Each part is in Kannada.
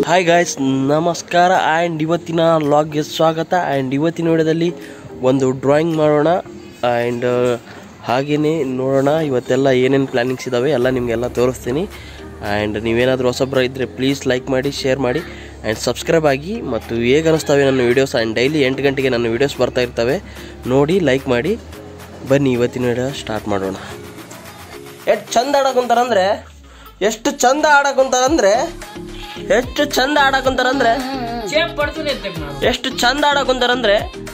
ಹಾಯ್ ಗಾಯ್ಸ್ ನಮಸ್ಕಾರ ಆ್ಯಂಡ್ ಇವತ್ತಿನ ಲಾಗ್ಗೆ ಸ್ವಾಗತ ಆ್ಯಂಡ್ ಇವತ್ತಿನ ವಿಡಿಯೋದಲ್ಲಿ ಒಂದು ಡ್ರಾಯಿಂಗ್ ಮಾಡೋಣ ಆ್ಯಂಡ್ ಹಾಗೆಯೇ ನೋಡೋಣ ಇವತ್ತೆಲ್ಲ ಏನೇನು ಪ್ಲ್ಯಾನಿಂಗ್ಸ್ ಇದ್ದಾವೆ ಎಲ್ಲ ನಿಮಗೆಲ್ಲ ತೋರಿಸ್ತೀನಿ ಆ್ಯಂಡ್ ನೀವೇನಾದರೂ ಹೊಸಬ್ರ ಇದ್ದರೆ ಪ್ಲೀಸ್ ಲೈಕ್ ಮಾಡಿ ಶೇರ್ ಮಾಡಿ ಆ್ಯಂಡ್ ಸಬ್ಸ್ಕ್ರೈಬ್ ಆಗಿ ಮತ್ತು ಹೇಗೆ ಅನ್ನಿಸ್ತವೆ ನನ್ನ ವೀಡಿಯೋಸ್ ಆ್ಯಂಡ್ ಡೈಲಿ ಎಂಟು ಗಂಟೆಗೆ ನನ್ನ ವೀಡಿಯೋಸ್ ಬರ್ತಾ ಇರ್ತವೆ ನೋಡಿ ಲೈಕ್ ಮಾಡಿ ಬನ್ನಿ ಇವತ್ತಿನ ವಿಡಿಯೋ ಸ್ಟಾರ್ಟ್ ಮಾಡೋಣ ಎಷ್ಟು ಚಂದ ಆಡಕ್ಕಂತಾರಂದ್ರೆ ಎಷ್ಟು ಚಂದ ಆಡಕ್ಕಂತಾರಂದ್ರೆ ಎಷ್ಟು ಚಂದ ಆಡಕ್ಕಂತಾರಂದ್ರೆ ಎಷ್ಟು ಚಂದ ಆಡಕ್ಕಂತಾರಂದ್ರೆ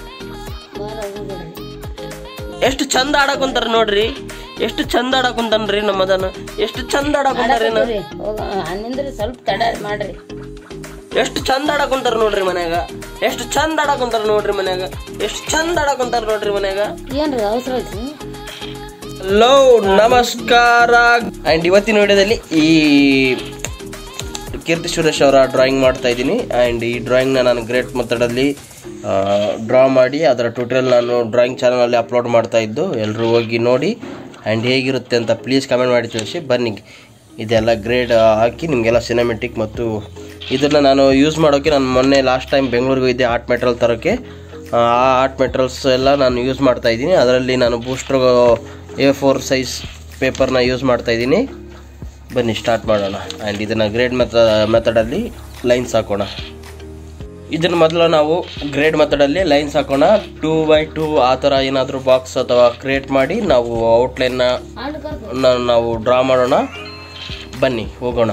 ಎಷ್ಟು ಚಂದ ಆಡಕ್ಕಂತಾರ ನೋಡ್ರಿ ಎಷ್ಟು ಚಂದ ಆಡಕ್ಕಂತಾನ್ರಿ ನಮ್ಮದನ್ನ ಎಷ್ಟು ಚಂದ ಆಡಕ್ಕಂತಾರ ನಿಂದ್ರಿ ಸ್ವಲ್ಪ ತಡ ಮಾಡ್ರಿ ಎಷ್ಟು ಚಂದ ಆಡಕ್ಕಂತಾರ ನೋಡ್ರಿ ಮನ್ಯಾಗ ಎಷ್ಟು ಚಂದ ಆಡಕ್ಕಂತಾರ ನೋಡ್ರಿ ಮನ್ಯಾಗ ಎಷ್ಟು ಚಂದ ಆಡಕ್ಕಂತಾರ ನೋಡ್ರಿ ಮನ್ಯಾಗ ಏನ್ರಿ ಅವಸರ ಐತಿ ಹಲೋ ನಮಸ್ಕಾರ ಆ್ಯಂಡ್ ಇವತ್ತಿನ ವಿಡಿಯೋದಲ್ಲಿ ಈ ಕೀರ್ತಿ ಸುರೇಶ್ ಅವರ ಡ್ರಾಯಿಂಗ್ ಮಾಡ್ತಾ ಇದ್ದೀನಿ ಆ್ಯಂಡ್ ಈ ಡ್ರಾಯಿಂಗ್ನ ನಾನು ಗ್ರೇಟ್ ಮೆಥಡಲ್ಲಿ ಡ್ರಾ ಮಾಡಿ ಅದರ ಟ್ಯೂಟೋರಿಯಲ್ ನಾನು ಡ್ರಾಯಿಂಗ್ ಚಾನಲಲ್ಲಿ ಅಪ್ಲೋಡ್ ಮಾಡ್ತಾ ಇದ್ದು ಎಲ್ಲರೂ ಹೋಗಿ ನೋಡಿ ಆ್ಯಂಡ್ ಹೇಗಿರುತ್ತೆ ಅಂತ ಪ್ಲೀಸ್ ಕಮೆಂಟ್ ಮಾಡಿ ತಿಳಿಸಿ ಬನ್ನಿ ಇದೆಲ್ಲ ಗ್ರೇಡ್ ಹಾಕಿ ನಿಮಗೆಲ್ಲ ಸಿನಿಮೆಟಿಕ್ ಮತ್ತು ಇದನ್ನು ನಾನು ಯೂಸ್ ಮಾಡೋಕ್ಕೆ ನಾನು ಮೊನ್ನೆ ಲಾಸ್ಟ್ ಟೈಮ್ ಬೆಂಗಳೂರಿಗೆ ಇದ್ದೆ ಆರ್ಟ್ ಮೆಟೀರಿಯಲ್ ತರೋಕ್ಕೆ ಆ ಆರ್ಟ್ ಮೆಟೀರಿಯಲ್ಸ್ ಎಲ್ಲ ನಾನು ಯೂಸ್ ಮಾಡ್ತಾ ಇದ್ದೀನಿ ಅದರಲ್ಲಿ ನಾನು ಬೂಸ್ಟ್ರ್ ಎ ಫೋರ್ ಸೈಜ್ ಪೇಪರ್ನ ಯೂಸ್ ಮಾಡ್ತಾ ಇದ್ದೀನಿ ಬನ್ನಿ ಸ್ಟಾರ್ಟ್ ಮಾಡೋಣ ಆ್ಯಂಡ್ ಇದನ್ನು ಗ್ರೇಡ್ ಮೆಥ ಮೆಥಡಲ್ಲಿ ಲೈನ್ಸ್ ಹಾಕೋಣ ಇದನ್ನು ಮೊದಲು ನಾವು ಗ್ರೇಡ್ ಮೆಥಡಲ್ಲಿ ಲೈನ್ಸ್ ಹಾಕೋಣ ಟೂ ಬೈ ಟೂ ಆ ಥರ ಏನಾದರೂ ಬಾಕ್ಸ್ ಅಥವಾ ಕ್ರಿಯೇಟ್ ಮಾಡಿ ನಾವು ಔಟ್ಲೈನ್ನ ಹಾಲು ಕರ್ದು ನಾವು ಡ್ರಾ ಮಾಡೋಣ ಬನ್ನಿ ಹೋಗೋಣ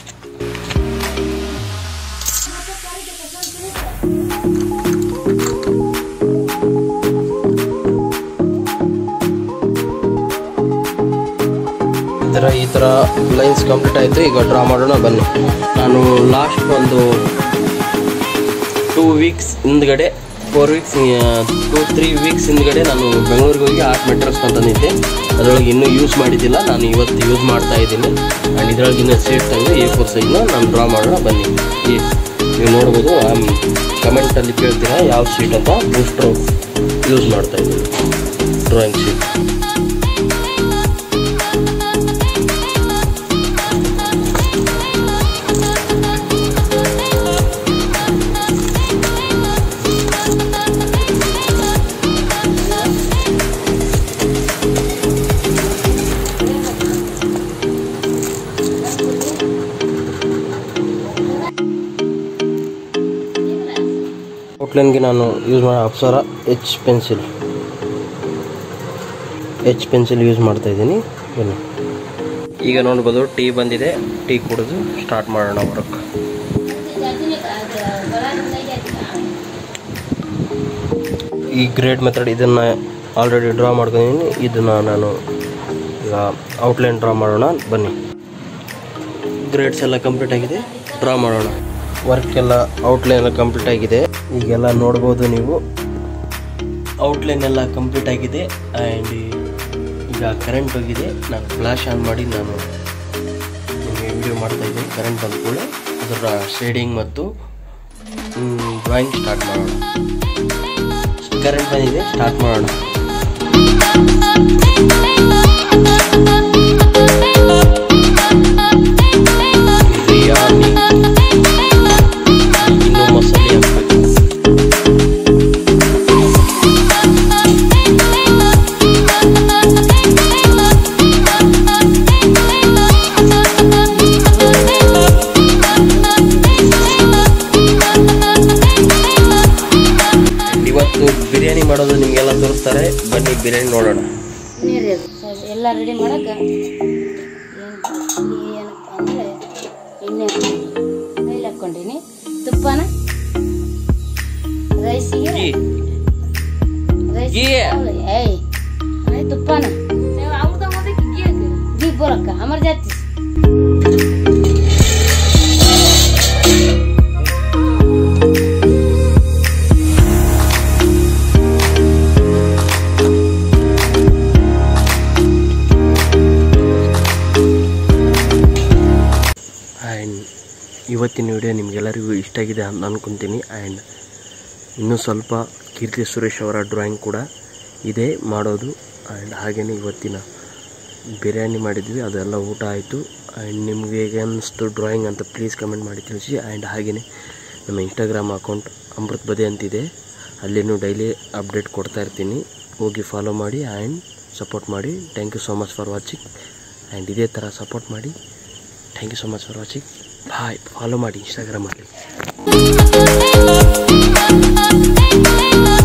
ಈ ಥರ ಈ ಥರ ಲೈನ್ಸ್ ಕಂಪ್ಲೀಟ್ ಆಯಿತು ಈಗ ಡ್ರಾ ಮಾಡೋಣ ಬನ್ನಿ ನಾನು ಲಾಸ್ಟ್ ಒಂದು ಟೂ ವೀಕ್ಸ್ ಹಿಂದ್ಗಡೆ four weeks two three weeks ಹಿಂದ್ಗಡೆ ನಾನು ಬೆಂಗಳೂರಿಗೆ ಹೋಗಿ ಆರ್ಟ್ ಮೆಟೀರಿಯಲ್ಸ್ ಅಂತಂದಿದ್ದೆ ಅದರೊಳಗೆ ಇನ್ನೂ ಯೂಸ್ ಮಾಡಿದ್ದಿಲ್ಲ ನಾನು ಇವತ್ತು ಯೂಸ್ ಮಾಡ್ತಾ ಇದ್ದೀನಿ ಆ್ಯಂಡ್ ಇದರೊಳಗೆ ಇನ್ನೂ ಸೀಟ್ ತೆಗೆದು ಎ ಫೋರ್ ಸೈಜ್ನ ನಾನು ಡ್ರಾ ಮಾಡೋಣ ಬನ್ನಿ ಈ ನೀವು ನೋಡ್ಬೋದು ಕಮೆಂಟಲ್ಲಿ ಕೇಳ್ತೀರಾ ಯಾವ ಶೀಟ್ ಅಂತ ಬೂಸ್ಟ್ರು ಯೂಸ್ ಮಾಡ್ತಾ ಇದ್ದೀನಿ ಡ್ರಾಯಿಂಗ್ ಶೀಟ್ ಔಟ್ಲೈನ್ಗೆ ನಾನು ಯೂಸ್ ಮಾಡೋ Apsara H pencil H pencil use ಮಾಡ್ತಾ ಇದ್ದೀನಿ ಬನ್ನಿ ಈಗ ನೋಡ್ಬೋದು ಟೀ ಬಂದಿದೆ ಟೀ ಕುಡಿದು ಸ್ಟಾರ್ಟ್ ಮಾಡೋಣ ವರ್ಕ್ ಈ ಗ್ರೇಡ್ ಮೆಥಡ್ ಇದನ್ನು ಆಲ್ರೆಡಿ ಡ್ರಾ ಮಾಡ್ಕೊಂಡಿದ್ದೀನಿ ಇದನ್ನು ನಾನು ಈಗ ಔಟ್ಲೈನ್ ಡ್ರಾ ಮಾಡೋಣ ಬನ್ನಿ ಗ್ರೇಡ್ಸ್ ಎಲ್ಲ ಕಂಪ್ಲೀಟ್ ಆಗಿದೆ ಡ್ರಾ ಮಾಡೋಣ ವರ್ಕ್ ಎಲ್ಲ ಔಟ್ಲೈನ್ ಎಲ್ಲ ಕಂಪ್ಲೀಟ್ ಆಗಿದೆ ಈಗೆಲ್ಲ ನೋಡ್ಬೋದು ನೀವು ಔಟ್ಲೈನ್ ಎಲ್ಲ ಕಂಪ್ಲೀಟ್ ಆಗಿದೆ ಆ್ಯಂಡ್ ಈಗ ಕರೆಂಟ್ ಹೋಗಿದೆ ನಾನು ಫ್ಲ್ಯಾಶ್ ಆನ್ ಮಾಡಿ ನಾನು ನಿಮಗೆ ವಿಡಿಯೋ ಮಾಡ್ತಾ ಇದ್ದೀನಿ ಕರೆಂಟ್ ಬಂದ ಕೂಡ ಅದರ ಶೇಡಿಂಗ್ ಮತ್ತು ಡ್ರಾಯಿಂಗ್ ಸ್ಟಾರ್ಟ್ ಮಾಡೋಣ ಕರೆಂಟ್ ಬಂದಿದೆ ಸ್ಟಾರ್ಟ್ ಮಾಡೋಣ ಬಿರಿಯಾನಿ ಇನ್ನು ಮಸಾಲೆ ಹಾಕಬೇಕು And ಇವತ್ತು ಬಿರಿಯಾನಿ ಮಾಡೋದು ನಿಮಗೆಲ್ಲ ತೋರಿಸ್ತಾರೆ ಬನ್ನಿ ಬಿರಿಯಾನಿ ನೋಡೋಣ ನೀರು ಅದು. ಸ್ವಲ್ಪ ಎಲ್ಲ ರೆಡಿ ಮಾಡಕ್ಕೆ ಏನಪ್ಪ ಅಂದರೆ ಎಣ್ಣೆ ಆಯಿಲ್ ಹಾಕ್ಕೊಂಡೀನಿ ತುಪ್ಪನ ರೈಸಿಗೆ ಗೀ ರೈಸ್ ಗೀ. ಏಯ್ ಅದೇ ತುಪ್ಪನ घी बोलक हमर जाती ಆ್ಯಂಡ್ ಇವತ್ತಿನ ವಿಡಿಯೋ ನಿಮಗೆಲ್ಲರಿಗೂ ಇಷ್ಟ ಆಗಿದೆ ಅಂತ ಅಂದ್ಕೊತೀನಿ ಆ್ಯಂಡ್ ಇನ್ನೂ ಸ್ವಲ್ಪ ಕೀರ್ತಿ ಸುರೇಶ್ ಅವರ ಡ್ರಾಯಿಂಗ್ ಕೂಡ ಇದೆ ಮಾಡೋದು ಆ್ಯಂಡ್ ಹಾಗೆಯೇ ಇವತ್ತಿನ ಬಿರಿಯಾನಿ ಮಾಡಿದ್ವಿ ಅದೆಲ್ಲ ಊಟ ಆಯಿತು ಆ್ಯಂಡ್ ನಿಮ್ಗೆ ಹೇಗೆ ಅನ್ನಿಸ್ತು ಡ್ರಾಯಿಂಗ್ ಅಂತ ಪ್ಲೀಸ್ ಕಮೆಂಟ್ ಮಾಡಿ ತಿಳಿಸಿ ಆ್ಯಂಡ್ ಹಾಗೆಯೇ ನಮ್ಮ ಇನ್ಸ್ಟಾಗ್ರಾಮ್ ಅಕೌಂಟ್ ಅಮೃತ್ ಬದೆ ಅಂತಿದೆ ಅಲ್ಲಿನೂ ಡೈಲಿ ಅಪ್ಡೇಟ್ ಕೊಡ್ತಾ ಇರ್ತೀನಿ ಹೋಗಿ ಫಾಲೋ ಮಾಡಿ ಆ್ಯಂಡ್ ಸಪೋರ್ಟ್ ಮಾಡಿ thank you so much for watching and ಇದೇ ಥರ ಸಪೋರ್ಟ್ ಮಾಡಿ thank you so much for watching bye follow ಮಾಡಿ ಇನ್ಸ್ಟಾಗ್ರಾಮಲ್ಲಿ Thank you.